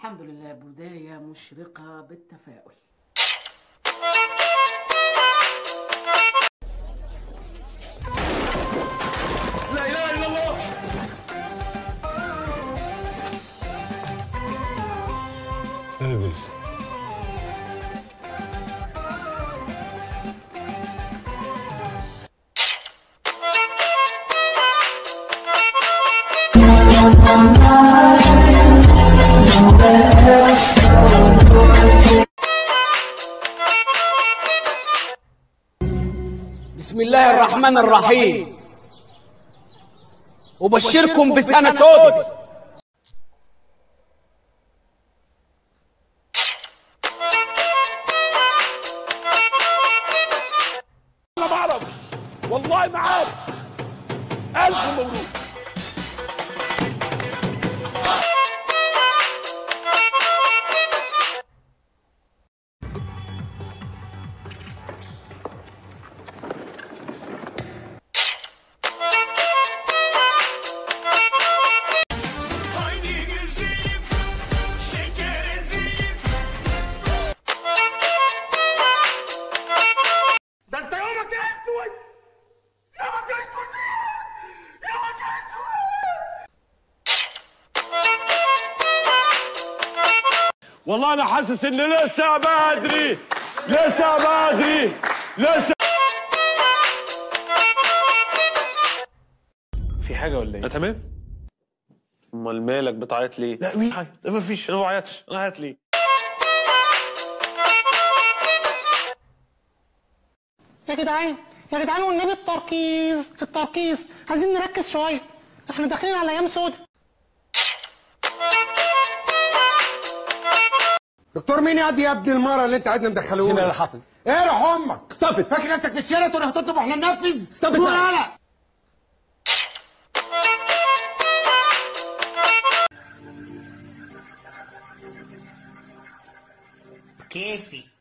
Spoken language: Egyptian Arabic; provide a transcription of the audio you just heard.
الحمد لله بداية مشرقة بالتفاؤل لا اله الا الله قابل بسم الله الرحمن الرحيم أبشركم بسنة سودة انا بعرف والله ما عارف الف مبروك ده انت يومك اسود يومك اسود يومك اسود والله انا حاسس ان لسه بدري لسه بدري لسه في حاجه ولا ايه؟ تمام امال مالك بتعيط ليه؟ لا مين عيط ما فيش انا ما عيطتش انا عيط ليه يا جدعان يا جدعان والنبي التركيز التركيز عايزين نركز شويه احنا داخلين على ايام سودة دكتور مين يا دي يا ابن المره اللي انت قاعدنا مدخلوه هنا حافظ ايه روح امك ستوب ات فاكر نفسك في الشارع تقول هتطلب واحنا ننفذ Stop it now. ولا كيفي